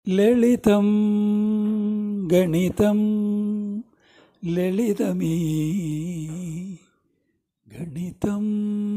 ലളിതം ഗണിതം ലളിതമീ ഗണിതം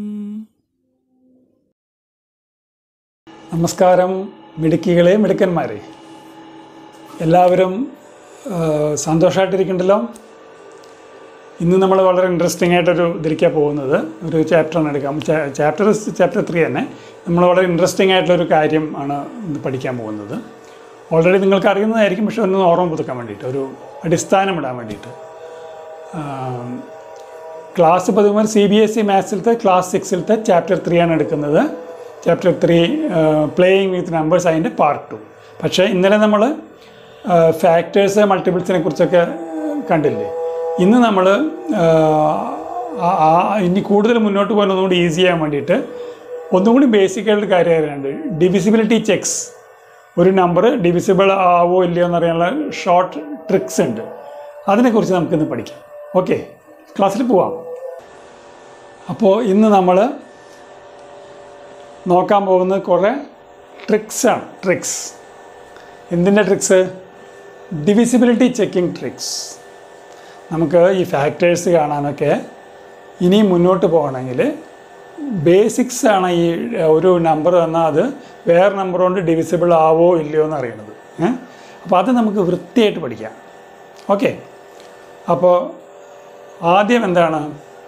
നമസ്കാരം മിടുക്കികളെ മിടുക്കന്മാരെ എല്ലാവരും ആ, സന്തോഷമായിട്ടിരിക്കണ്ടല്ലോ ഇന്ന് നമ്മൾ വളരെ ഇൻട്രസ്റ്റിംഗ് ആയിട്ടൊരു ഇതിലേക്കാണ് പോകുന്നത് ഒരു ചാപ്റ്ററാണ് എടുക്കാം ചാപ്റ്റർ ചാപ്റ്റർ ത്രീ തന്നെ നമ്മൾ വളരെ ഇൻട്രസ്റ്റിംഗ് ആയിട്ടുള്ളൊരു കാര്യം ആണ് ഇന്ന് പഠിക്കാൻ പോകുന്നത് ഓൾറെഡി നിങ്ങൾക്ക് അറിയുന്നതായിരിക്കും പക്ഷെ ഒന്ന് ഓർമ്മ പുതുക്കാൻ വേണ്ടിയിട്ട് ഒരു അടിസ്ഥാനം ഇടാൻ വേണ്ടിയിട്ട് ആം, ക്ലാസ് പതിമൂന്ന് സി ബി എസ് ഇ മാത്സിലത്തെ ക്ലാസ് സിക്സിലത്തെ ചാപ്റ്റർ ത്രീ ആണ് എടുക്കുന്നത് chapter three playing with numbers അതിൻ്റെ പാർട്ട് ടു പക്ഷേ ഇന്നലെ നമ്മൾ ഫാക്ടേഴ്സ് മൾട്ടിപ്പിൾസിനെ കുറിച്ചൊക്കെ കണ്ടില്ലേ ഇന്ന് നമ്മൾ ഇനി കൂടുതൽ മുന്നോട്ട് പോകാൻ ഒന്നുകൂടി ഈസി ചെയ്യാൻ വേണ്ടിയിട്ട് ഒന്നും കൂടി ബേസിക് ആയിട്ടുള്ള കാര്യം അറിയാനുണ്ട് ഡിവിസിബിലിറ്റി ചെക്സ് ഒരു നമ്പർ ഡിവിസിബിൾ ആവോ ഇല്ലയോ എന്നറിയാനുള്ള ഷോർട്ട് ട്രിക്സ് ഉണ്ട് അതിനെക്കുറിച്ച് നമുക്കിന്ന് പഠിക്കാം ഓക്കെ ക്ലാസ്സിൽ പോവാം അപ്പോൾ ഇന്ന് നമ്മൾ നോക്കാൻ പോകുന്നത് കുറേ ട്രിക്സാണ് ട്രിക്സ് എന്തിൻ്റെ ട്രിക്സ് ഡിവിസിബിലിറ്റി ചെക്കിംഗ് ട്രിക്സ് നമുക്ക് ഈ ഫാക്ടേഴ്സ് കാണാനൊക്കെ ഇനി മുന്നോട്ട് പോകണമെങ്കിൽ ബേസിക്സ് ആണ് ഈ ഒരു നമ്പർ തന്നാൽ അത് വേറെ നമ്പർ കൊണ്ട് ഡിവിസിബിൾ ആവോ ഇല്ലയോ എന്ന് അറിയണത് ഏ അപ്പോൾ അത് നമുക്ക് വൃത്തിയായിട്ട് പഠിക്കാം ഓക്കെ അപ്പോൾ ആദ്യം എന്താണ്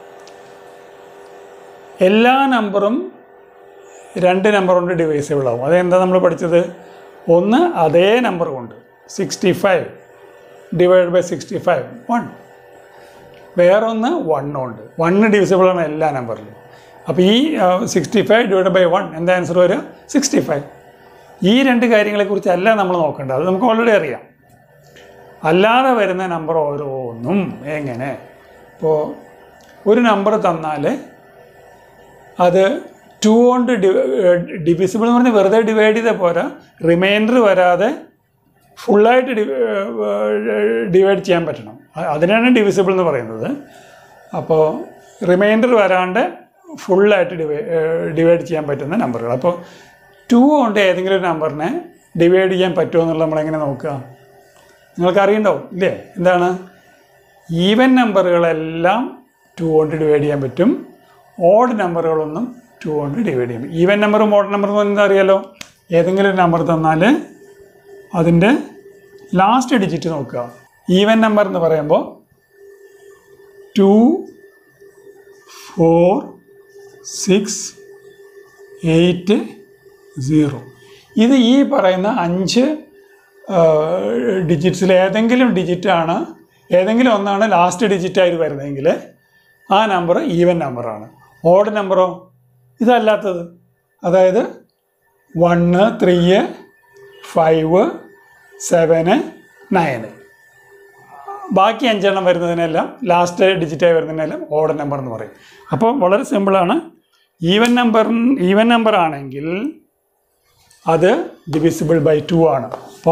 എല്ലാ നമ്പറും രണ്ട് നമ്പർ കൊണ്ട് ഡിവൈസിബിൾ ആവും അതെന്താ നമ്മൾ പഠിച്ചത് ഒന്ന് അതേ നമ്പർ കൊണ്ട് sixty five divide by sixty five one വേറൊന്ന് വണ്ണുണ്ട് വണ്ണ് ഡിവിസിബിൾ ആണ് എല്ലാ നമ്പറിലും അപ്പോൾ ഈ sixty five divide by one എന്താ ആൻസർ വരിക സിക്സ്റ്റി ഫൈവ് ഈ രണ്ട് കാര്യങ്ങളെക്കുറിച്ചല്ല നമ്മൾ നോക്കേണ്ടത് അത് നമുക്ക് ഓൾറെഡി അറിയാം അല്ലാതെ വരുന്ന നമ്പർ ഓരോന്നും എങ്ങനെ ഇപ്പോൾ ഒരു നമ്പർ തന്നാൽ അത് ടു കൊണ്ട് ഡിവിസിബിൾ എന്ന് പറഞ്ഞാൽ വെറുതെ ഡിവൈഡ് ചെയ്താൽ പോരാ റിമൈൻഡർ വരാതെ ഫുള്ളായിട്ട് ഡിവൈഡ് ചെയ്യാൻ പറ്റണം അ- അതിനാണ് ഡിവിസിബിൾ എന്ന് പറയുന്നത് അപ്പോൾ റിമൈൻഡർ വരാണ്ട് ഫുള്ളായിട്ട് ഡിവൈ ഡിവൈഡ് ചെയ്യാൻ പറ്റുന്ന നമ്പറുകൾ അപ്പോൾ ടു കൊണ്ട് ഏതെങ്കിലും ഒരു നമ്പറിനെ ഡിവൈഡ് ചെയ്യാൻ പറ്റുമോ എന്നുള്ളത് നമ്മളെങ്ങനെ നോക്കുക നിങ്ങൾക്ക് അറിയണ്ടാവും ഇല്ലേ എന്താണ് ഈവൻ നമ്പറുകളെല്ലാം ടു കൊണ്ട് ഡിവൈഡ് ചെയ്യാൻ പറ്റും ഓഡ് നമ്പറുകളൊന്നും ടു കൊണ്ട് ഡിവൈഡ് ചെയ്യാൻ പറ്റും ഈവൻ നമ്പറും ഓഡ് നമ്പറും എന്താ അറിയാലോ ഏതെങ്കിലും ഒരു നമ്പർ തന്നാൽ അതിൻ്റെ ലാസ്റ്റ് ഡിജിറ്റ് നോക്കുക ഈവൻ നമ്പർ എന്ന് പറയുമ്പോൾ two four six eight zero ഇത് ഈ പറയുന്ന അഞ്ച് ഡിജിറ്റ്സിൽ ഏതെങ്കിലും ഡിജിറ്റാണ് ഏതെങ്കിലും ഒന്നാണ് ലാസ്റ്റ് ഡിജിറ്റായിട്ട് വരുന്നതെങ്കിൽ ആ നമ്പർ ഈവൻ നമ്പറാണ് ഓഡ് നമ്പറോ ഇതല്ലാത്തത് അതായത് one three five seven nine ബാക്കി അഞ്ചെണ്ണം വരുന്നതിനെല്ലാം ലാസ്റ്റ് ഡിജിറ്റായി വരുന്നതിനെല്ലാം ഓഡ് നമ്പർ എന്ന് പറയും അപ്പോൾ വളരെ സിമ്പിളാണ് ഈവൻ നമ്പർ ഈവൻ നമ്പർ ആണെങ്കിൽ അത് ഡിവിസിബിൾ ബൈ ടു ആണ് അപ്പോൾ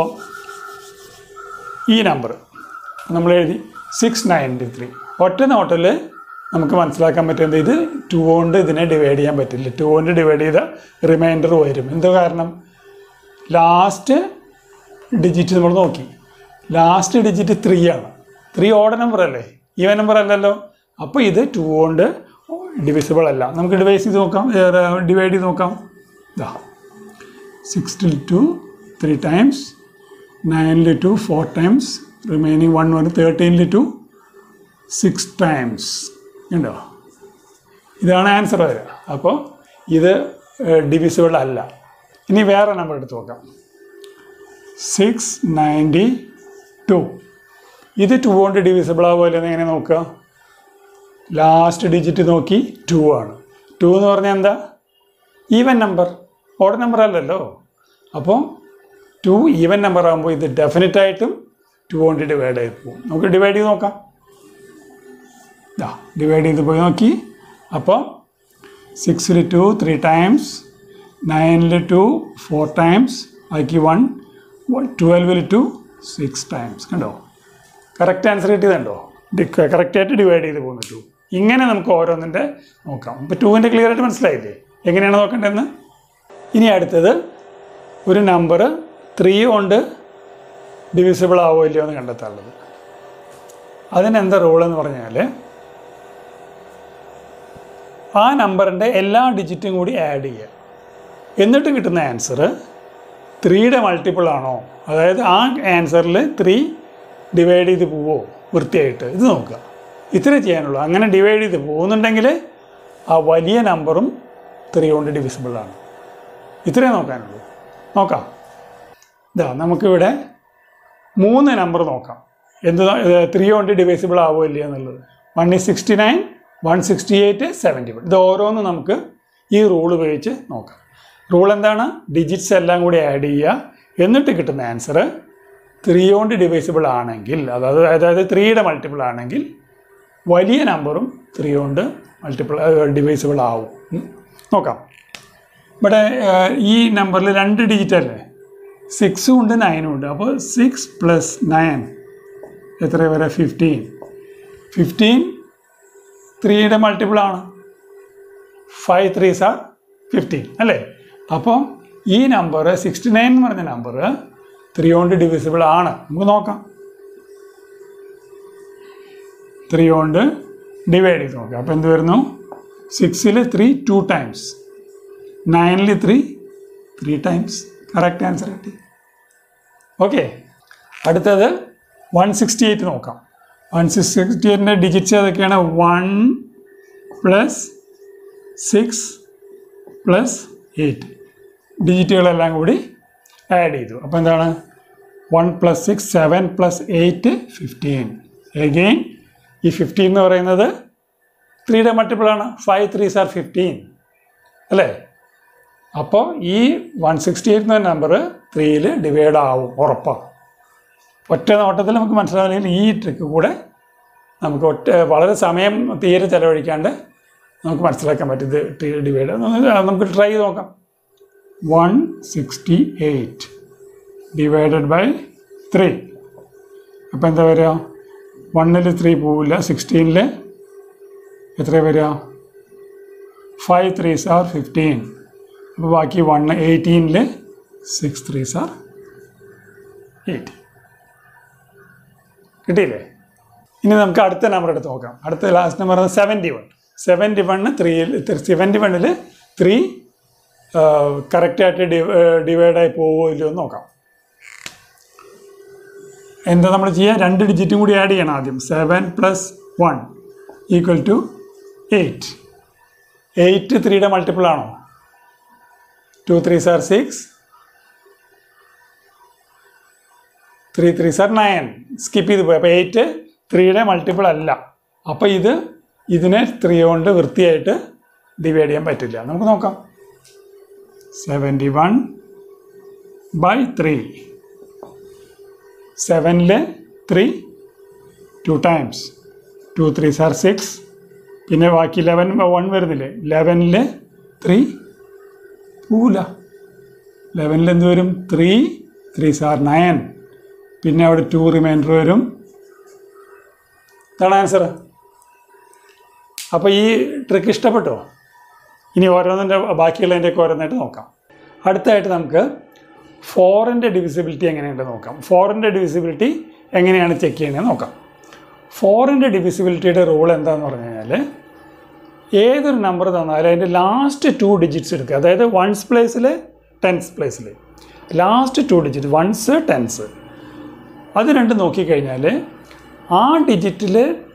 ഈ നമ്പർ നമ്മൾ എഴുതി സിക്സ് നയൻറ്റി ത്രീ ഒറ്റ നോട്ടിൽ നമുക്ക് മനസ്സിലാക്കാൻ പറ്റുന്നത് ഇത് ടു കൊണ്ട് ഇതിനെ ഡിവൈഡ് ചെയ്യാൻ പറ്റില്ല ടു കൊണ്ട് ഡിവൈഡ് ചെയ്ത റിമൈൻഡർ വരും എന്തോ കാരണം ലാസ്റ്റ് ഡിജിറ്റ് നമ്മൾ നോക്കി ലാസ്റ്റ് ഡിജിറ്റ് ത്രീ ആണ് ത്രീ ഓഡ് നമ്പർ അല്ലേ ഈവൻ നമ്പർ അല്ലല്ലോ അപ്പോൾ ഇത് ടു കൊണ്ട് ഡിവിസിബിൾ അല്ല നമുക്ക് ഡിവൈസ് ചെയ്ത് നോക്കാം ഡിവൈഡ് ചെയ്ത് നോക്കാം ഇതാ സിക്സ്റ്റിൽ ടു ത്രീ ടൈംസ് നയനിൽ two four times remaining one one തേർട്ടീനിൽ ടു സിക്സ് ടൈംസ് ഉണ്ടോ ഇതാണ് ആൻസർ വരിക അപ്പോൾ ഇത് ഡിവിസിബിൾ അല്ല ഇനി വേറെ നമ്പർ എടുത്ത് നോക്കാം സിക്സ് നയൻറ്റി ടു ഇത് ടു കൊണ്ട് ഡിവിസിബിൾ ആവുമല്ലോ എന്ന് എങ്ങനെ നോക്കുക ലാസ്റ്റ് ഡിജിറ്റ് നോക്കി ടു ആണ് ടു എന്ന് പറഞ്ഞാൽ എന്താ ഈവൻ നമ്പർ ഓഡ് നമ്പർ അല്ലല്ലോ അപ്പോൾ ടു ഈവൻ നമ്പർ ആകുമ്പോൾ ഇത് ഡെഫിനറ്റ് ആയിട്ടും ടു കൊണ്ട് ഡിവൈഡ് ആയി പോകും നമുക്ക് ഡിവൈഡ് ചെയ്ത് നോക്കാം ഇതാ ഡിവൈഡ് ചെയ്ത് പോയി നോക്കി അപ്പോൾ സിക്സിൽ ടു ത്രീ ടൈംസ് നയനിൽ ടു ഫോർ ടൈംസ് ആക്കി വൺ ട്വൽവിൽ ടു സിക്സ് ടൈംസ് കണ്ടോ കറക്റ്റ് ആൻസർ കിട്ടിയതുണ്ടോ കറക്റ്റായിട്ട് ഡിവൈഡ് ചെയ്ത് പോകുന്നു ടു ഇങ്ങനെ നമുക്ക് ഓരോന്നിൻ്റെ നോക്കാം ഇപ്പോൾ ടുവിൻ്റെ ക്ലിയർ ആയിട്ട് മനസ്സിലായില്ലേ എങ്ങനെയാണ് നോക്കേണ്ടതെന്ന് ഇനി അടുത്തത് ഒരു നമ്പർ ത്രീ കൊണ്ട് ഡിവിസിബിൾ ആവുമോ ഇല്ലയോ എന്ന് കണ്ടെത്താനുള്ളത് അതിനെന്താ റൂൾ എന്ന് പറഞ്ഞാൽ ആ നമ്പറിൻ്റെ എല്ലാ ഡിജിറ്റും കൂടി ആഡ് ചെയ്യുക എന്നിട്ട് കിട്ടുന്ന ആൻസർ ത്രീയുടെ മൾട്ടിപ്പിൾ ആണോ അതായത് ആ ആൻസറിൽ ത്രീ ഡിവൈഡ് ചെയ്ത് പോവോ വൃത്തിയായിട്ട് ഇത് നോക്കുക ഇത്രേ ചെയ്യാനുള്ളൂ അങ്ങനെ ഡിവൈഡ് ചെയ്ത് പോകുന്നുണ്ടെങ്കിൽ ആ വലിയ നമ്പറും ത്രീ കൊണ്ട് divisible ആണ് ഇത്രേ നോക്കാനുള്ളൂ നോക്കാം ഇതാ നമുക്കിവിടെ മൂന്ന് നമ്പർ നോക്കാം എന്ത് ത്രീ കൊണ്ട് ഡിവൈസിബിൾ ആവുമോ ഇല്ലയോ എന്നുള്ളത് വൺ ഈ sixty nine one sixty eight seventy one ഇത് ഓരോന്നും നമുക്ക് ഈ റൂൾ ഉപയോഗിച്ച് നോക്കാം റൂൾ എന്താണ് ഡിജിറ്റ്സ് എല്ലാം കൂടി ആഡ് ചെയ്യുക എന്നിട്ട് കിട്ടുന്ന ആൻസർ ത്രീ കൊണ്ട് ഡിവൈസിബിൾ ആണെങ്കിൽ അതായത് അതായത് ത്രീയുടെ മൾട്ടിപ്പിൾ ആണെങ്കിൽ വലിയ നമ്പറും ത്രീ കൊണ്ട് മൾട്ടിപ്പിൾ ഡിവൈസിബിൾ ആവും ഉം. നോക്കാം ഇവിടെ ഏഹ്, ഈ നമ്പറിൽ രണ്ട് ഡിജിറ്റ് അല്ലേ സിക്സും ഉണ്ട് നയനും ഉണ്ട് അപ്പോൾ സിക്സ് പ്ലസ് നയൻ എത്ര വരെ ഫിഫ്റ്റീൻ ഫിഫ്റ്റീൻ ത്രീയുടെ മൾട്ടിപ്പിൾ ആണ് ഫൈവ് ത്രീസ് ആർ ഫിഫ്റ്റീൻ അല്ലേ അപ്പോൾ ഈ നമ്പർ സിക്സ്റ്റി നയൻ എന്ന് പറഞ്ഞ നമ്പർ ത്രീ കൊണ്ട് ഡിവിസിബിൾ ആണ് നമുക്ക് നോക്കാം ത്രീ കൊണ്ട് ഡിവൈഡ് ചെയ്ത് നോക്കാം അപ്പോൾ എന്ത് വരുന്നു സിക്സിൽ ത്രീ ടു ടൈംസ് നയനിൽ three three times correct answer കിട്ടി ഓക്കെ അടുത്തത് വൺ സിക്സ്റ്റി എയ്റ്റ് നോക്കാം വൺ സിക്സ്റ്റി എയ്റ്റിൻ്റെ ഡിജിറ്റ്സ് ഏതൊക്കെയാണ് one plus six plus eight ഡിജിറ്റുകളെല്ലാം കൂടി ആഡ് ചെയ്തു അപ്പോൾ എന്താണ് one plus six seven plus eight fifteen again ഈ ഫിഫ്റ്റീൻ എന്ന് പറയുന്നത് ത്രീയുടെ മൾട്ടിപ്പിളാണ് ഫൈവ് ത്രീസ് ആർ ഫിഫ്റ്റീൻ അല്ലേ അപ്പോൾ ഈ വൺ സിക്സ്റ്റി എയ്റ്റ് എന്ന നമ്പർ ത്രീയിൽ ഡിവൈഡ് ആവും ഉറപ്പാണ് ഒറ്റ നോട്ടത്തിൽ നമുക്ക് മനസ്സിലാവില്ലെങ്കിൽ ഈ ട്രിക്ക് കൂടെ നമുക്ക് ഒറ്റ വളരെ സമയം തീരെ ചിലവഴിക്കാണ്ട് നമുക്ക് മനസ്സിലാക്കാൻ പറ്റും ഇത് ഡിവൈഡ് നമുക്ക് ട്രൈ ചെയ്ത് നോക്കാം one sixty eight divided by three അപ്പോൾ എന്താ വരിക വണ്ണിൽ ത്രീ പോവില്ല സിക്സ്റ്റീനിൽ എത്ര വരിക ഫൈവ് ത്രീസ് ആർ ഫിഫ്റ്റീൻ അപ്പോൾ ബാക്കി വൺ എയ്റ്റീനിൽ സിക്സ് ത്രീസ് ആർ എയ്റ്റ് കിട്ടിയില്ലേ ഇനി നമുക്ക് അടുത്ത നമ്പർ എടുത്ത് നോക്കാം അടുത്ത last number seventy one seventy one ത്രീയിൽ സെവൻറ്റി വണ്ണിൽ ത്രീ കറക്റ്റായിട്ട് ഡിവൈഡായി പോവുമോ ഇല്ലയോ എന്ന് നോക്കാം എന്താ നമ്മൾ ചെയ്യുക രണ്ട് ഡിജിറ്റും കൂടി ആഡ് ചെയ്യണം ആദ്യം seven plus one equal to eight eight ത്രീയുടെ മൾട്ടിപ്പിൾ ആണോ two threes are six three threes are nine skip ചെയ്ത് പോയി അപ്പോൾ എയ്റ്റ് ത്രീയുടെ മൾട്ടിപ്പിൾ അല്ല അപ്പോൾ ഇത് ഇതിനെ ത്രീ കൊണ്ട് വൃത്തിയായിട്ട് ഡിവൈഡ് ചെയ്യാൻ പറ്റില്ല നമുക്ക് നോക്കാം സെവൻറ്റി വൺ ബൈ ത്രീ സെവനിൽ three two times two threes are six പിന്നെ ബാക്കി ലെവൻ വൺ വരുന്നില്ലേ ലെവനിൽ ത്രീ പോവില്ല ലെവനിൽ എന്ത് വരും ത്രീ ത്രീ സാർ നയൻ പിന്നെ അവിടെ ടു റിമൈൻഡർ വരും ഇതാണ് ആൻസർ അപ്പോൾ ഈ ട്രിക്ക് ഇഷ്ടപ്പെട്ടോ ഇനി ഓരോന്നിൻ്റെ ബാക്കിയുള്ളതിൻ്റെയൊക്കെ ഓരോന്നായിട്ട് നോക്കാം അടുത്തായിട്ട് നമുക്ക് ഫോറിൻ്റെ ഡിവിസിബിലിറ്റി എങ്ങനെയുണ്ട് നോക്കാം ഫോറിൻ്റെ ഡിവിസിബിലിറ്റി എങ്ങനെയാണ് ചെക്ക് ചെയ്യണത് നോക്കാം ഫോറിൻ്റെ ഡിവിസിബിലിറ്റിയുടെ റൂൾ എന്താണെന്ന് പറഞ്ഞു കഴിഞ്ഞാൽ ഏതൊരു നമ്പർ തന്നാലും അതിൻ്റെ ലാസ്റ്റ് ടു ഡിജിറ്റ്സ് എടുക്കുക അതായത് വൺസ് പ്ലേസിൽ ടെൻസ് പ്ലേസിൽ last two digit ones tens അത് രണ്ടും നോക്കിക്കഴിഞ്ഞാൽ ആ ഡിജിറ്റിൽ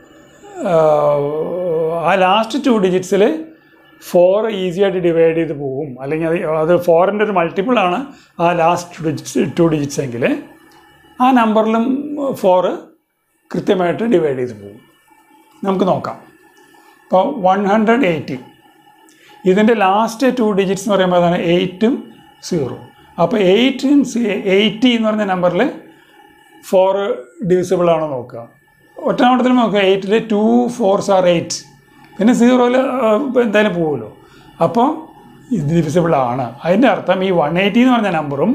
ആ ലാസ്റ്റ് ടു ഡിജിറ്റ്സിൽ ഫോർ ഈസി ആയിട്ട് ഡിവൈഡ് ചെയ്ത് പോകും അല്ലെങ്കിൽ അത് അത് ഫോറിൻ്റെ ഒരു മൾട്ടിപ്പിളാണ് ആ last two digits two digits എങ്കിൽ ആ നമ്പറിലും ഫോറ് കൃത്യമായിട്ട് ഡിവൈഡ് ചെയ്ത് പോകും നമുക്ക് നോക്കാം ഇപ്പോൾ വൺ ഹൺഡ്രഡ് എയ്റ്റി ഇതിൻ്റെ ലാസ്റ്റ് ടു ഡിജിറ്റ്സ് എന്ന് പറയുമ്പോൾ അതാണ് എയ്റ്റും സീറോ അപ്പോൾ എയ്റ്റും എയ്റ്റി എന്ന് പറഞ്ഞ നമ്പറിൽ ഫോർ ഡിവിസിബിൾ ആണോ നോക്കുക ഒറ്റ നോട്ടത്തിൽ നോക്കുക എയ്റ്റിൽ ടു ഫോർസ് ആർ എയ്റ്റ് പിന്നെ സീറോയിൽ എന്തായാലും പോകുമല്ലോ അപ്പോൾ ഇത് ഡിവിസിബിൾ ആണ് അതിൻ്റെ അർത്ഥം ഈ വൺ എയ്റ്റി എന്ന് പറഞ്ഞ നമ്പറും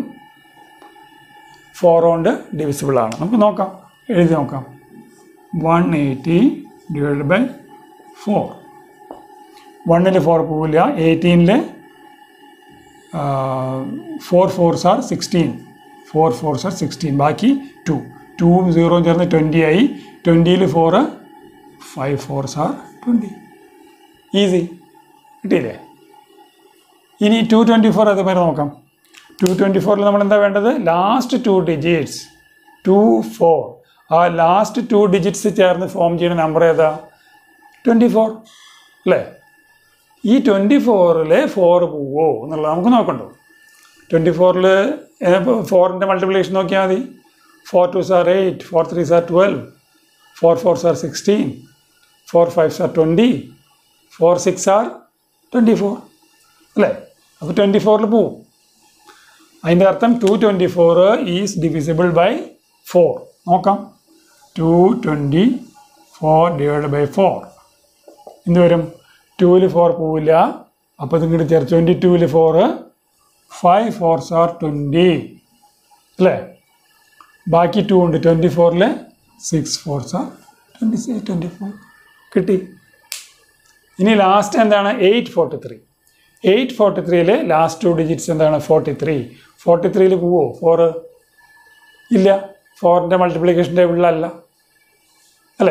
ഫോർ കൊണ്ട് ഡിവിസിബിൾ ആണ് നമുക്ക് നോക്കാം എഴുതി നോക്കാം one eighty divide by four വണ്ണിൽ ഫോർ പോവില്ല എയ്റ്റീനിൽ four fours are sixteen four fours are sixteen ബാക്കി ടു ടൂവും സീറോയും ചേർന്ന് ട്വൻറ്റി ആയി ട്വൻറ്റിയിൽ four five fours are twenty easy കിട്ടിയില്ലേ ഇനി ടു ട്വൻറ്റി ഫോർ അതേപോലെ നോക്കാം ടു ട്വൻറ്റി ഫോറിൽ നമ്മൾ എന്താ വേണ്ടത് last two digits two four ആ ലാസ്റ്റ് ടു ഡിജിറ്റ്സ് ചേർന്ന് ഫോം ചെയ്യുന്ന നമ്പർ ഏതാ ട്വൻറ്റി ഫോർ അല്ലേ ഈ ട്വൻറ്റി ഫോറിൽ ഫോർ പോവോ എന്നുള്ളത് നമുക്ക് നോക്കണ്ടോ ട്വൻറ്റി ഫോറിൽ ഫോറിൻ്റെ മൾട്ടിപ്ലിക്കേഷൻ നോക്കിയാൽ മതി four twos are eight four threes are twelve four fours are sixteen four fives are twenty four six are twenty four അല്ലേ അപ്പോൾ ട്വൻറ്റി ഫോറിൽ പോവും അതിൻ്റെ അർത്ഥം two twenty four is divisible by four നോക്കാം two twenty four divide by four എന്ത് വരും ടൂവിൽ ഫോർ പോവില്ല അപ്പോൾ ഇത് ഇങ്ങോട്ട് ചേർത്ത് ട്വൻറ്റി ടൂവിൽ four five fours are twenty അല്ലേ ബാക്കി ടു ഉണ്ട് ട്വൻറ്റി ഫോറിൽ six fours are twenty six twenty four കിട്ടി ഇനി ലാസ്റ്റ് എന്താണ് eight forty three eight forty ത്രീയിൽ ലാസ്റ്റ് ടു ഡിജിറ്റ്സ് എന്താണ് ഫോർട്ടി ത്രീ ഫോർട്ടി ത്രീയിൽ പോവോ ഫോറ് ഇല്ല ഫോറിൻ്റെ മൾട്ടിപ്ലിക്കേഷൻ ടേബിളിലല്ല അല്ലേ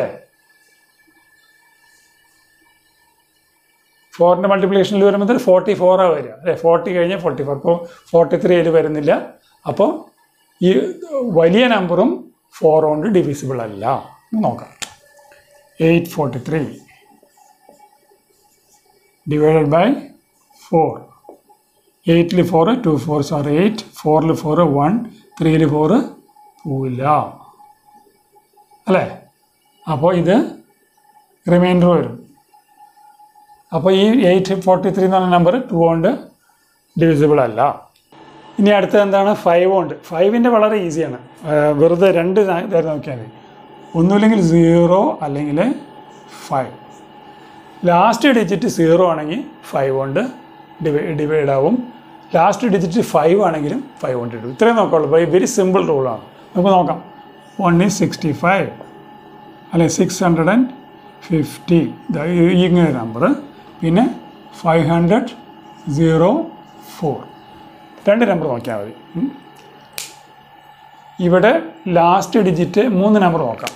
ഫോറിൻ്റെ മൾട്ടിപ്ലിക്കേഷനിൽ വരുമ്പോൾ ഫോർട്ടി ഫോറാണ് വരിക അല്ലേ ഫോർട്ടി കഴിഞ്ഞാൽ ഫോർട്ടി ഫോർ അപ്പോൾ ഫോർട്ടി ത്രീ അതിൽ വരുന്നില്ല അപ്പോൾ ഈ വലിയ നമ്പറും ഫോർ കൊണ്ട് ഡിവിസിബിൾ അല്ല എന്ന് നോക്കാം eight forty three divided by four എയ്റ്റിൽ four two fours are eight ഫോറിൽ ഫോറ് വൺ ത്രീയിൽ ഫോറ് പോവില്ല അല്ലേ അപ്പോൾ ഇത് റിമൈൻഡർ വരും അപ്പോൾ ഈ എയ്റ്റ് ഫോർട്ടി ത്രീ എന്ന് പറഞ്ഞ നമ്പർ ടു കൊണ്ട് ഡിവിസിബിൾ അല്ല ഇനി അടുത്തത് എന്താണ് ഫൈവ് കൊണ്ട് ഫൈവിൻ്റെ വളരെ ഈസിയാണ് വെറുതെ രണ്ട് ഇതായിരുന്നു നോക്കിയാൽ മതി ഒന്നുമില്ലെങ്കിൽ സീറോ അല്ലെങ്കിൽ ഫൈവ് ലാസ്റ്റ് ഡിജിറ്റ് സീറോ ആണെങ്കിൽ ഫൈവ് കൊണ്ട് ഡിവൈ ഡിവൈഡ് ആവും ലാസ്റ്റ് ഡിജിറ്റ് ഫൈവ് ആണെങ്കിലും ഫൈവ് കൊണ്ട് ഇടും ഇത്രയും നോക്കാവുള്ളൂ ബൈ വെരി സിമ്പിൾ റൂളാണ് നമുക്ക് നോക്കാം വൺ ഈസ് സിക്സ്റ്റി ഫൈവ് അല്ലെ സിക്സ് ഹൺഡ്രഡ് ആൻഡ് ഫിഫ്റ്റി ഇങ്ങനെ നമ്പർ പിന്നെ ഫൈവ് ഹൺഡ്രഡ് സീറോ ഫോർ രണ്ട് നമ്പർ നോക്കിയാൽ മതി ഉം. ഇവിടെ ലാസ്റ്റ് ഡിജിറ്റ് മൂന്ന് നമ്പർ നോക്കാം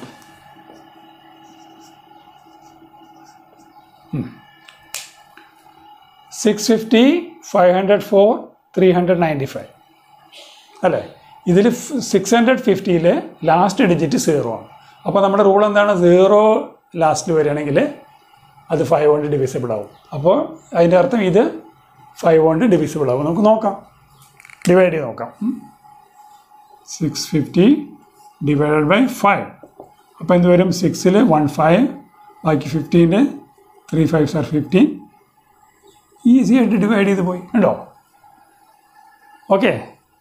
six fifty five hundred four three hundred ninety five അല്ലേ ഇതിൽ six hundred ഫിഫ്റ്റിയിൽ last digit zero ആണ് അപ്പോൾ നമ്മുടെ റൂൾ എന്താണ് സീറോ ലാസ്റ്റ് വരികയാണെങ്കിൽ അത് ഫൈവ് കൊണ്ട് ഡിവിസിബിൾ ആവും അപ്പോൾ അതിൻ്റെ അർത്ഥം ഇത് ഫൈവ് കൊണ്ട് ഡിവിസിബിൾ ആവും നമുക്ക് നോക്കാം ഡിവൈഡ് ചെയ്ത് നോക്കാം six fifty divided by five അപ്പോൾ എന്ത് വരും സിക്സിൽ വൺ ഫൈവ് ബാക്കി ഫിഫ്റ്റീൻ്റെ three fives are fifteen easy ആയിട്ട് ഡിവൈഡ് ചെയ്ത് പോയി ഉണ്ടോ ഓക്കെ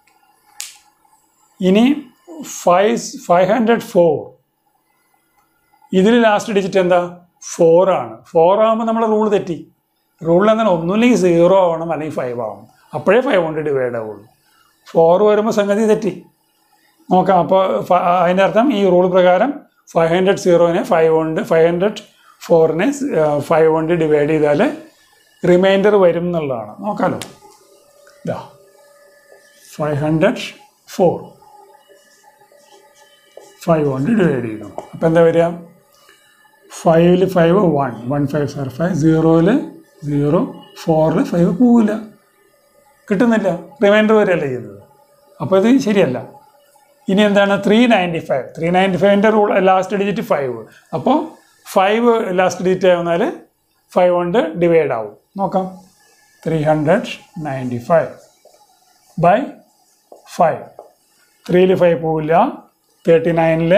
ഇനി ഫൈവ് ഫൈവ് ഹൺഡ്രഡ് ഫോർ ഇതിൽ ലാസ്റ്റ് ഡിജിറ്റ് എന്താ ഫോർ ആണ് ഫോർ ആകുമ്പോൾ നമ്മൾ റൂൾ തെറ്റി റൂളിൽ എന്താണ് ഒന്നുമില്ലെങ്കിൽ സീറോ ആവണം അല്ലെങ്കിൽ ഫൈവ് ആവണം അപ്പോഴേ ഫൈവ് കൊണ്ട് ഡിവൈഡ് ആവുള്ളൂ ഫോർ വരുമ്പോൾ സംഗതി തെറ്റി നോക്കാം അപ്പോൾ ഫ- അതിൻ്റെ അർത്ഥം ഈ റൂൾ പ്രകാരം ഫൈവ് ഹൺഡ്രഡ് സീറോനെ ഫൈവ് കൊണ്ട് ഫൈവ് ഹൺഡ്രഡ് ഫോറിനെ ഫൈവ് കൊണ്ട് ഡിവൈഡ് ചെയ്താൽ റിമൈൻഡർ വരും എന്നുള്ളതാണ് നോക്കാമല്ലോ ഇതാ ഫൈവ് ഹൺഡ്രഡ് ഫോർ ഫൈവ് കൊണ്ട് ഡിവൈഡ് ചെയ്തു അപ്പോൾ എന്താ വരിക ഫൈവിൽ five one one fives are five സീറോയിൽ സീറോ ഫോറിൽ ഫൈവ് പോവില്ല കിട്ടുന്നില്ല റിമൈൻഡർ വരെയല്ല ചെയ്തത് അപ്പോൾ ഇത് ശരിയല്ല ഇനി എന്താണ് three ninety five three ninety ഫൈവിൻ്റെ റൂൾ ലാസ്റ്റ് ഡിജിറ്റ് ഫൈവ് അപ്പോൾ ഫൈവ് ലാസ്റ്റ് ഡിജിറ്റ് ആവുന്നാൽ ഫൈവ് കൊണ്ട് ഡിവൈഡ് ആവും നോക്കാം three hundred ninety five by five ത്രീയിൽ ഫൈവ് പോവില്ല തേർട്ടി നയനിൽ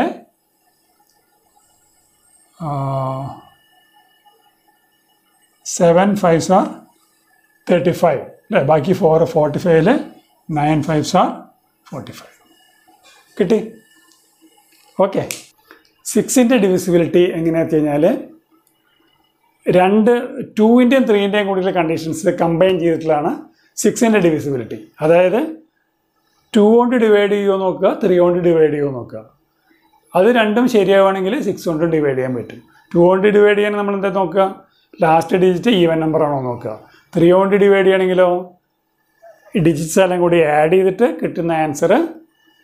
seven fives are thirty five അല്ലേ ബാക്കി ഫോർ ഫോർട്ടി ഫൈവില് nine fives are forty five കിട്ടി ഓക്കെ സിക്സിൻ്റെ ഡിവിസിബിലിറ്റി എങ്ങനെയാണെന്ന് വെച്ച് കഴിഞ്ഞാൽ രണ്ട് ടൂവിൻ്റെയും ത്രീൻ്റെയും കൂടിയുള്ള കണ്ടീഷൻസ് കമ്പൈൻ ചെയ്തിട്ടുള്ളതാണ് സിക്സിൻ്റെ ഡിവിസിബിലിറ്റി അതായത് ടു കൊണ്ട് ഡിവൈഡ് ചെയ്യുമോ നോക്കുക ത്രീ കൊണ്ട് ഡിവൈഡ് ചെയ്യുമോ നോക്കുക അത് രണ്ടും ശരിയാവുകയാണെങ്കിൽ സിക്സ് കൊണ്ട് ഡിവൈഡ് ചെയ്യാൻ പറ്റും ടു കൊണ്ട് ഡിവൈഡ് ചെയ്യാൻ നമ്മൾ എന്താ നോക്കുക ലാസ്റ്റ് ഡിജിറ്റ് ഈവൻ നമ്പർ ആണോ നോക്കുക ത്രീ കൊണ്ട് ഡിവൈഡ് ചെയ്യണമെങ്കിലോ ഡിജിറ്റ്സ് എല്ലാം കൂടി ആഡ് ചെയ്തിട്ട് കിട്ടുന്ന ആൻസർ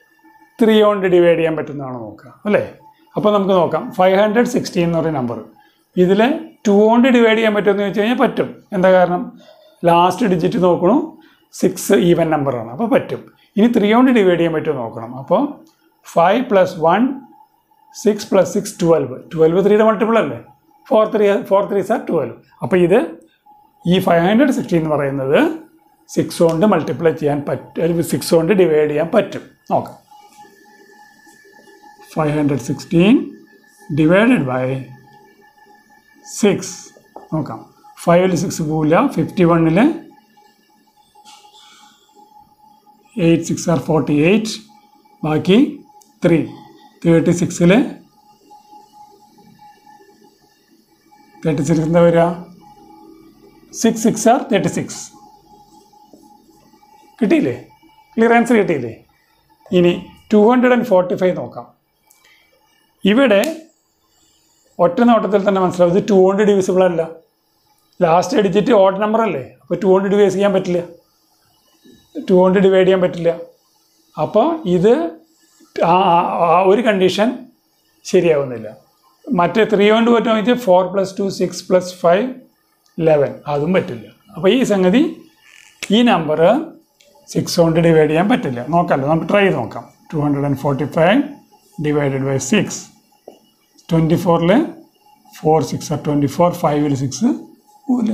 ത്രീ കൊണ്ട് ഡിവൈഡ് ചെയ്യാൻ പറ്റുന്നതാണോ നോക്കുക അല്ലേ അപ്പോൾ നമുക്ക് നോക്കാം ഫൈവ് ഹൺഡ്രഡ് സിക്സ്റ്റീൻ എന്ന് പറയുന്ന നമ്പർ ഇതിൽ ടു കൊണ്ട് ഡിവൈഡ് ചെയ്യാൻ പറ്റുമെന്ന് ചോദിച്ചു കഴിഞ്ഞാൽ പറ്റും എന്താ കാരണം ലാസ്റ്റ് ഡിജിറ്റ് നോക്കണു സിക്സ് ഈവൻ നമ്പറാണ് അപ്പോൾ പറ്റും ഇനി ത്രീ കൊണ്ട് ഡിവൈഡ് ചെയ്യാൻ പറ്റുമോ നോക്കണം അപ്പോൾ five plus one six plus six twelve twelve ത്രീയുടെ മൾട്ടിപ്പിൾ അല്ലേ four three four threes are twelve അപ്പോൾ ഇത് ഈ ഫൈവ് ഹൺഡ്രഡ് സിക്സ്റ്റീൻ എന്ന് പറയുന്നത് സിക്സ് കൊണ്ട് മൾട്ടിപ്ലൈ ചെയ്യാൻ പറ്റും സിക്സ് കൊണ്ട് ഡിവൈഡ് ചെയ്യാൻ പറ്റും നോക്കാം five hundred sixteen divided by six നോക്കാം ഫൈവിൽ സിക്സ് പോവില്ല ഫിഫ്റ്റി വണ്ണിൽ eight six are forty eight ബാക്കി ത്രീ തേർട്ടി സിക്സിൽ തേർട്ടി സിക്സ് എന്താ വരിക six six are thirty six കിട്ടിയില്ലേ ക്ലിയർ ആൻസർ കിട്ടിയില്ലേ ഇനി two hundred and forty five നോക്കാം ഇവിടെ ഒറ്റ നോട്ടത്തിൽ തന്നെ മനസ്സിലാവും ഇത് ടു കൊണ്ട് ഡിവിസിബിൾ അല്ല ലാസ്റ്റ് ഡിജിറ്റ് ഓഡ് നമ്പർ അല്ലേ അപ്പോൾ ടു കൊണ്ട് ഡിവൈസ് ചെയ്യാൻ പറ്റില്ല ടു കൊണ്ട് ഡിവൈഡ് ചെയ്യാൻ പറ്റില്ല അപ്പോൾ ഇത് ആ ആ- ആ ഒരു കണ്ടീഷൻ ശരിയാവുന്നില്ല മറ്റേ ത്രീ കൊണ്ട് പറ്റുമോ വെച്ചാൽ four plus two six plus five eleven അതും പറ്റില്ല അപ്പോൾ ഈ സംഗതി ഈ നമ്പർ സിക്സ് കൊണ്ട് ഡിവൈഡ് ചെയ്യാൻ പറ്റില്ല നോക്കാമല്ലോ നമുക്ക് ട്രൈ ചെയ്ത് നോക്കാം two hundred and forty five divided by six twenty ഫോറിൽ four six are twenty four ഫൈവിൽ സിക്സ് പോവില്ല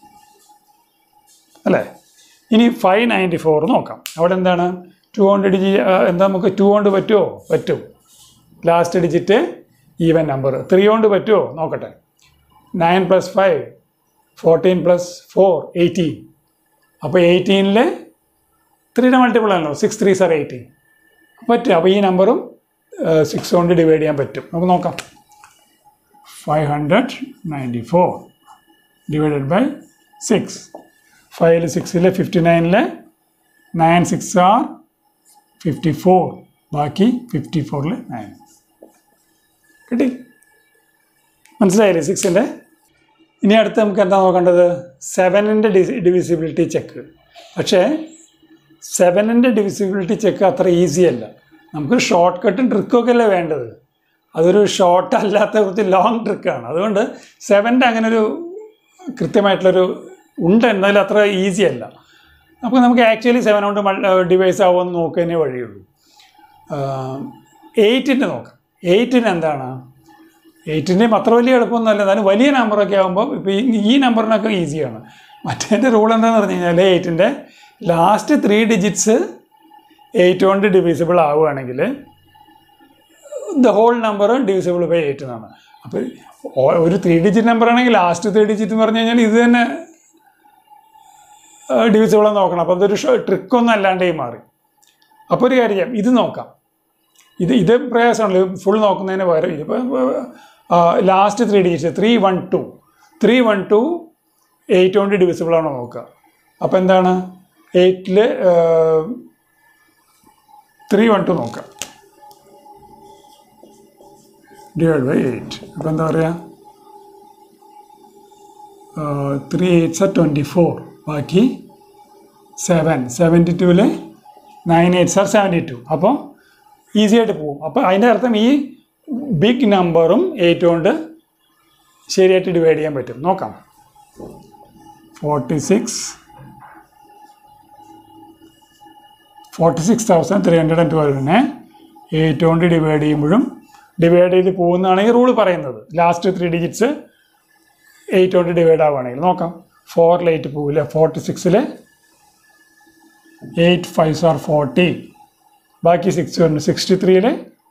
അല്ലേ ഇനി ഫൈവ് നയൻറ്റി ഫോർ നോക്കാം അവിടെ എന്താണ് ടു ഹൺഡ്രഡ് ഡിജി എന്താ നമുക്ക് ടു കൊണ്ട് പറ്റുമോ പറ്റും last digit even number three കൊണ്ട് പറ്റുമോ നോക്കട്ടെ nine plus five fourteen plus four eighteen അപ്പോൾ എയ്റ്റീനിൽ ത്രീയുടെ മൾട്ടിപ്പിൾ ആണല്ലോ സിക്സ് ത്രീ സാർ എയ്റ്റീൻ പറ്റും അപ്പോൾ ഈ നമ്പറും സിക്സ് കൊണ്ട് ഡിവൈഡ് ചെയ്യാൻ പറ്റും നമുക്ക് നോക്കാം five hundred ninety four divided by six ഫൈവിൽ സിക്സിൽ ഫിഫ്റ്റി നയനിൽ nine six are fifty four ബാക്കി ഫിഫ്റ്റി ഫോറിൽ നയൻ കിട്ടി മനസ്സിലായില്ലേ സിക്സിൻ്റെ ഇനി അടുത്ത് നമുക്ക് എന്താ നോക്കേണ്ടത് സെവനിൻ്റെ ഡി ഡിവിസിബിലിറ്റി ചെക്ക് പക്ഷേ സെവനിൻ്റെ ഡിവിസിബിലിറ്റി ചെക്ക് അത്ര ഈസി അല്ല നമുക്ക് ഷോർട്ട് കട്ടും ട്രിക്കൊക്കെ അല്ലേ വേണ്ടത് അതൊരു ഷോർട്ട് അല്ലാത്ത കുറച്ച് ലോങ് ട്രിക്കാണ് അതുകൊണ്ട് സെവൻ്റെ അങ്ങനെ ഒരു കൃത്യമായിട്ടുള്ളൊരു ഉണ്ട് എന്നാലും അത്ര ഈസി അല്ല അപ്പോൾ നമുക്ക് ആക്ച്വലി സെവൻ കൊണ്ട് ഡിവൈസ് ആവുമെന്ന് നോക്കുന്നേ വഴിയുള്ളൂ എയ്റ്റിൻ്റെ നോക്കാം എയ്റ്റിന് എന്താണ് എയ്റ്റിൻ്റെയും അത്ര വലിയ എളുപ്പമൊന്നുമല്ല എന്നാലും വലിയ നമ്പറൊക്കെ ആകുമ്പോൾ ഇപ്പോൾ ഈ ഈ നമ്പറിനൊക്കെ ഈസിയാണ് മറ്റേൻ്റെ റൂൾ എന്താണെന്ന് പറഞ്ഞു കഴിഞ്ഞാൽ എയ്റ്റിൻ്റെ ലാസ്റ്റ് ത്രീ ഡിജിറ്റ്സ് എയ്റ്റ് കൊണ്ട് ഡിവിസിബിൾ ആവുകയാണെങ്കിൽ the whole number divisible by eight എന്നാണ് അപ്പോൾ ഓ- ഒരു ത്രീ ഡിജിറ്റ് നമ്പർ ആണെങ്കിൽ ലാസ്റ്റ് ത്രീ ഡിജിറ്റ് എന്ന് പറഞ്ഞു കഴിഞ്ഞാൽ ഇത് തന്നെ ഡിവിസിബിൾ നോക്കണം അപ്പോൾ അതൊരു ട്രിക്കൊന്നും അല്ലാണ്ടേ മാറി അപ്പോൾ ഒരു കാര്യം ചെയ്യാം ഇത് നോക്കാം ഇത് ഇത് പ്രയാസമാണല്ലോ ഫുൾ നോക്കുന്നതിന് പകരം ഇതിപ്പോൾ last three digit three one two three one two eight കൊണ്ട് ഡിവിസിബിൾ ആണോ നോക്കുക അപ്പോൾ എന്താണ് എയ്റ്റിൽ ത്രീ വൺ ടു നോക്കാം ഡിവൈഡ് ബൈ എയ്റ്റ് അപ്പോൾ എന്താ പറയുക three eights are twenty four ബാക്കി സെവൻ സെവൻറ്റി ടുവിൽ nine eights are seventy two അപ്പോൾ ഈസി ആയിട്ട് പോകും അപ്പോൾ അതിൻ്റെ അർത്ഥം ഈ ബിഗ് നമ്പറും എയ്റ്റ് കൊണ്ട് ശരിയായിട്ട് ഡിവൈഡ് ചെയ്യാൻ പറ്റും നോക്കാം forty six forty six thousand three hundred and ട്വൽവിനെ എയ്റ്റ് കൊണ്ട് ഡിവൈഡ് ചെയ്യുമ്പോഴും ഡിവൈഡ് ചെയ്ത് പോകുന്നതാണ് ഈ റൂൾ പറയുന്നത് ലാസ്റ്റ് ത്രീ ഡിജിറ്റ്സ് എയ്റ്റ് കൊണ്ട് ഡിവൈഡ് ആവുകയാണെങ്കിൽ നോക്കാം ഫോറിൽ എയ്റ്റ് പോവില്ല ഫോർട്ടി സിക്സിൽ എയ്റ്റ് ഫൈവ് ആർ ഫോർട്ടി ബാക്കി സിക്സ് ഉണ്ട് സിക്സ്റ്റി ത്രീയിൽ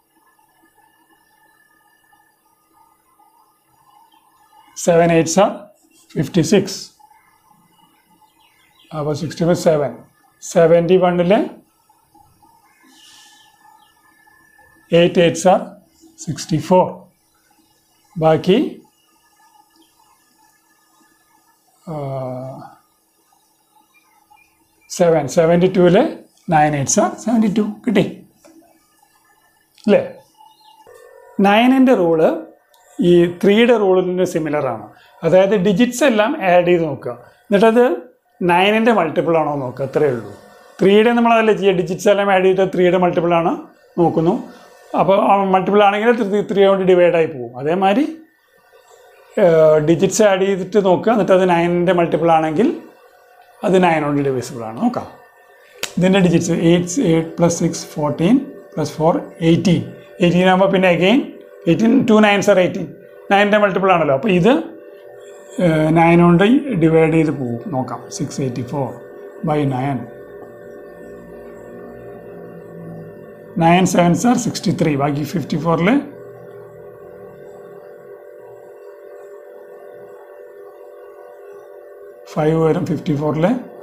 seven eights are fifty six അപ്പോൾ സിക്സ്റ്റി ഫൈവ് സെവൻ സെവൻറ്റി വണ്ണിൽ eight eights are sixty four ബാക്കി സെവൻ സെവൻറ്റി ടുവിൽ nine eights are seventy to കിട്ടി അല്ലേ നയനിൻ്റെ റൂള് ഈ ത്രീയുടെ റൂളിന് സിമിലർ ആണ് അതായത് ഡിജിറ്റ്സ് എല്ലാം ആഡ് ചെയ്ത് നോക്കുക എന്നിട്ടത് നയനിൻ്റെ മൾട്ടിപ്പിൾ ആണോ നോക്കുക അത്രയേ ഉള്ളൂ ത്രീയുടെ നമ്മളതല്ലേ ചെയ്യുക ഡിജിറ്റ്സ് എല്ലാം ആഡ് ചെയ്തിട്ട് ത്രീയുടെ മൾട്ടിപ്പിൾ ആണോ നോക്കുന്നു അപ്പോൾ മൾട്ടിപ്പിൾ ആണെങ്കിൽ ത്രീ ത്രീ കൊണ്ട് ഡിവൈഡായി പോകും അതേമാതിരി ഡിജിറ്റ്സ് ആഡ് ചെയ്തിട്ട് നോക്കുക എന്നിട്ട് അത് നയനിൻ്റെ മൾട്ടിപ്പിൾ ആണെങ്കിൽ അത് നയൻ കൊണ്ട് ഡിവിസിബിൾ ആണ് നോക്കാം ഇതിൻ്റെ digits eight eight plus six fourteen plus four eighteen eighteen ആകുമ്പോൾ പിന്നെ again eighteen two nines are eighteen നയൻ്റെ മൾട്ടിപ്പിൾ ആണല്ലോ അപ്പോൾ ഇത് നയൻ കൊണ്ട് ഡിവൈഡ് ചെയ്ത് പോകും നോക്കാം six eighty four by nine nine sevens are sixty three ബാക്കി ഫിഫ്റ്റി ഫോറിൽ ഫൈവ് വരും ഫിഫ്റ്റി ഫോറിൽ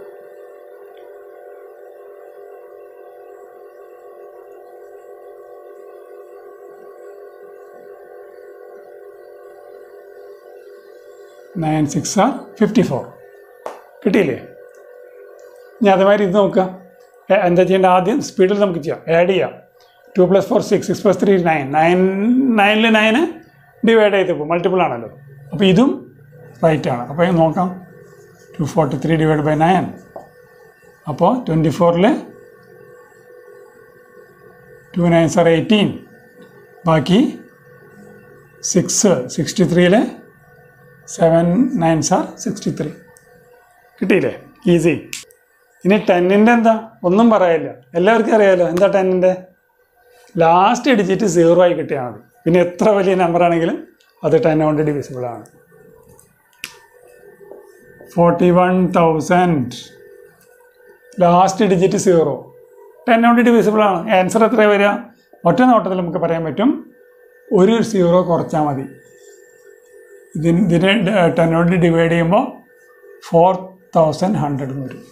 nine six are fifty four കിട്ടിയില്ലേ ഇനി അതുമാതിരി ഇത് നോക്കുക എ- എന്താ ചെയ്യേണ്ടത് ആദ്യം സ്പീഡിൽ നമുക്ക് ചെയ്യാം ആഡ് ചെയ്യാം two plus four six six plus three nine nine നയനിൽ നയന് ഡിവൈഡ് ചെയ്ത് പോകും മൾട്ടിപ്പിൾ ആണല്ലോ അപ്പോൾ ഇതും റൈറ്റ് ആണ് അപ്പോൾ ഇത് നോക്കാം two forty three divide by nine അപ്പോൾ ട്വൻറ്റി ഫോറിൽ ടു നയൻസ് ആർ എയ്റ്റീൻ ബാക്കി സിക്സ് സിക്സ്റ്റി ത്രീയിൽ seven nines are sixty three കിട്ടിയില്ലേ ഈസി ഇനി ടെന്നിൻ്റെ എന്താ ഒന്നും പറയാനില്ല എല്ലാവർക്കും അറിയാമല്ലോ എന്താ ടെന്നിൻ്റെ ലാസ്റ്റ് ഡിജിറ്റ് സീറോ ആയി കിട്ടിയാൽ മതി പിന്നെ എത്ര വലിയ നമ്പർ ആണെങ്കിലും അത് ടെൻ കൊണ്ട് ഡിവിസിബിൾ ആണ് forty one thousand last digit zero ten കൊണ്ട് ഡിവിസിബിൾ ആണ് ആൻസർ എത്ര വരിക ഒറ്റ നോട്ടത്തിൽ നമുക്ക് പറയാൻ പറ്റും ഒരു സീറോ കുറച്ചാൽ മതി ഇതിന് ഇതിനെ ടെന്നോട് ഡിവൈഡ് ചെയ്യുമ്പോൾ ഫോർ തൗസൻഡ് ഹൺഡ്രഡ് എന്ന് വരും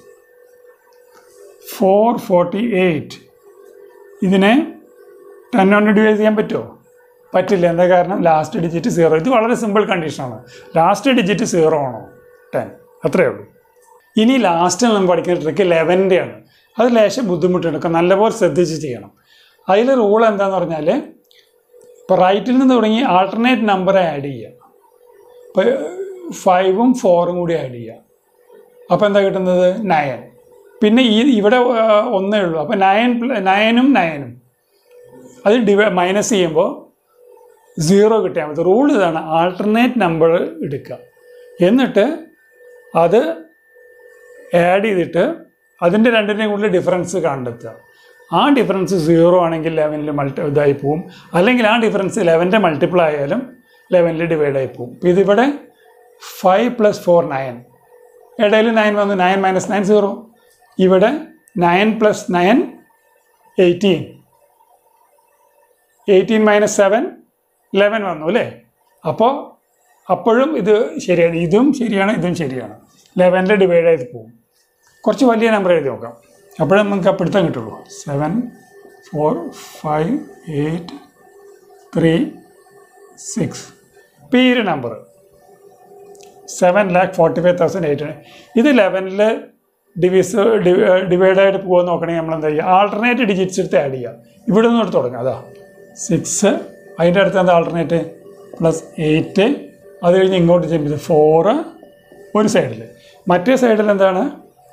ഫോർ ഫോർട്ടി എയ്റ്റ് ഇതിനെ ടെൻ കൊണ്ട് ഡിവൈഡ് ചെയ്യാൻ പറ്റുമോ പറ്റില്ല എന്താ കാരണം ലാസ്റ്റ് ഡിജിറ്റ് സീറോ ഇത് വളരെ സിമ്പിൾ കണ്ടീഷനാണ് ലാസ്റ്റ് ഡിജിറ്റ് സീറോ ആണോ ടെൻ അത്രയേ ഉള്ളൂ ഇനി ലാസ്റ്റ് നമ്മൾ പഠിക്കുന്ന ട്രിക്ക് ലെവൻ്റെ ആണ് അത് ലേശം ബുദ്ധിമുട്ടുണ്ട് നല്ലപോലെ ശ്രദ്ധിച്ച് ചെയ്യണം അതിൽ റൂൾ എന്താണെന്ന് പറഞ്ഞാൽ ഇപ്പോൾ റൈറ്റിൽ നിന്ന് തുടങ്ങി ആൾട്ടർനേറ്റ് നമ്പർ ആഡ് ചെയ്യുക ഇപ്പോൾ ഫൈവും ഫോറും കൂടി ആഡ് ചെയ്യുക അപ്പോൾ എന്താ കിട്ടുന്നത് നയൻ പിന്നെ ഈ ഇവിടെ ആ, ഒന്നേ ഉള്ളൂ അപ്പോൾ നയൻ നയനും നയനും അത് ഡിവൈ മൈനസ് ചെയ്യുമ്പോൾ സീറോ കിട്ടിയാൽ മതി റൂൾ ഇതാണ് ആൾട്ടർനേറ്റ് നമ്പർ എടുക്കുക എന്നിട്ട് അത് ആഡ് ചെയ്തിട്ട് അതിൻ്റെ രണ്ടിൻ്റെയും കൂടുതൽ ഡിഫറൻസ് കണ്ടെത്തുക ആ ഡിഫറൻസ് സീറോ ആണെങ്കിൽ ലെവനിൽ മൾട്ടി ഇതായി പോവും അല്ലെങ്കിൽ ആ ഡിഫറൻസ് ലെവൻ്റെ മൾട്ടിപ്പിൾ ആയാലും ലെവനിൽ ഡിവൈഡ് ആയി പോവും ഇപ്പോൾ ഇതിവിടെ ഫൈവ് പ്ലസ് ഫോർ നയൻ ഇടയിൽ നയൻ വന്നു നയൻ മൈനസ് നയൻ സീറോ ഇവിടെ nine plus nine eighteen eighteen minus seven eleven വന്നു അല്ലേ അപ്പോൾ അപ്പോഴും ഇത് ശരിയാണ് ഇതും ശരിയാണ് ഇതും ശരിയാണ് ലെവനിൽ ഡിവൈഡ് ചെയ്ത് പോകും കുറച്ച് വലിയ നമ്പർ എഴുതി നോക്കാം അപ്പോഴേ നമുക്ക് ആ പിടുത്തം കിട്ടുള്ളൂ seven four five eight three six ഇപ്പോൾ ഈ ഒരു number seven lakh forty five thousand eight ഇത് ലെവനിൽ ഡിവിസ് ഡിവൈഡ് ആയിട്ട് പോകുമെന്ന് നോക്കണമെങ്കിൽ നമ്മൾ എന്താ ചെയ്യുക ആൾട്ടർനേറ്റ് ഡിജിറ്റ്സ് എടുത്ത് ആഡ് ചെയ്യുക ഇവിടെ നിന്ന് എടുത്ത് തുടങ്ങാം അതാ സിക്സ് അതിൻ്റെ അടുത്ത് എന്താ ആൾട്ടർനേറ്റ് പ്ലസ് എയ്റ്റ് അത് കഴിഞ്ഞ് ഇങ്ങോട്ട് ചെയ്യുമ്പോൾ ഫോറ് ഒരു സൈഡിൽ മറ്റേ സൈഡിൽ എന്താണ്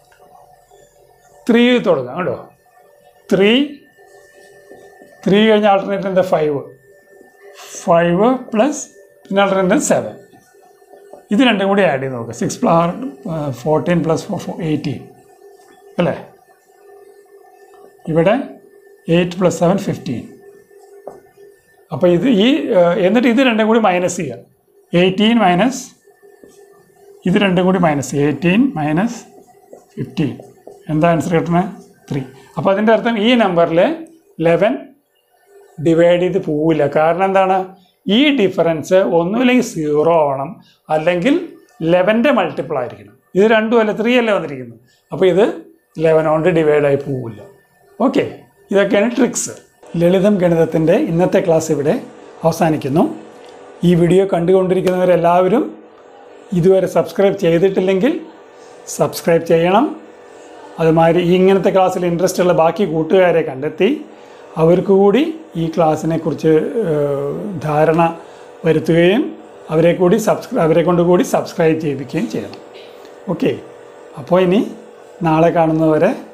ത്രീ തുടങ്ങാം കേട്ടോ ത്രീ ത്രീ കഴിഞ്ഞ ആൾട്ടർനേറ്റ് എന്താ ഫൈവ് ഫൈവ് പ്ലസ് പിന്നെ ആൾട്ടർനേറ്റ് സെവൻ ഇത് രണ്ടും കൂടി ആഡ് ചെയ്ത് നോക്കുക six plus fourteen plus four eighteen അല്ലേ ഇവിടെ എയ്റ്റ് പ്ലസ് സെവൻ ഫിഫ്റ്റീൻ അപ്പോൾ ഇത് ഈ ആ, എന്നിട്ട് ഇത് രണ്ടും കൂടി മൈനസ് ചെയ്യുക എയ്റ്റീൻ മൈനസ് ഇത് രണ്ടും കൂടി മൈനസ് എയ്റ്റീൻ മൈനസ് ഫിഫ്റ്റീൻ എന്താ ആൻസർ കിട്ടുന്നത് ത്രീ അപ്പോൾ അതിൻ്റെ അർത്ഥം ഈ നമ്പറിൽ ലെവൻ ഡിവൈഡ് ചെയ്ത് പോവില്ല കാരണം എന്താണ് ഈ ഡിഫറൻസ് ഒന്നുമില്ലെങ്കിൽ സീറോ ആവണം അല്ലെങ്കിൽ ലെവൻ്റെ മൾട്ടിപ്പിൾ ആയിരിക്കണം ഇത് രണ്ടും അല്ല ത്രീ അല്ലേ വന്നിരിക്കുന്നത് അപ്പോൾ ഇത് ലെവൻ കൊണ്ട് ഡിവൈഡ് ആയി പോവില്ല ഓക്കെ ഇതൊക്കെയാണ് ട്രിക്സ് ലളിതം ഗണിതത്തിൻ്റെ ഇന്നത്തെ ക്ലാസ് ഇവിടെ അവസാനിക്കുന്നു ഈ വീഡിയോ കണ്ടുകൊണ്ടിരിക്കുന്നവരെല്ലാവരും ഇതുവരെ സബ്സ്ക്രൈബ് ചെയ്തിട്ടില്ലെങ്കിൽ സബ്സ്ക്രൈബ് ചെയ്യണം അതുമാതിരി ഇങ്ങനത്തെ ക്ലാസ്സിൽ ഇൻട്രസ്റ്റ് ഉള്ള ബാക്കി കൂട്ടുകാരെ കണ്ടെത്തി അവർക്ക് കൂടി ഈ ക്ലാസ്സിനെ കുറിച്ച് ഏഹ്, ധാരണ വരുത്തുകയും അവരെ കൂടി സബ്സ്ക്രൈ അവരെ കൊണ്ട് കൂടി സബ്സ്ക്രൈബ് ചെയ്യിപ്പിക്കുകയും ചെയ്യണം ഓക്കെ അപ്പോൾ ഇനി നാളെ കാണുന്നവരെ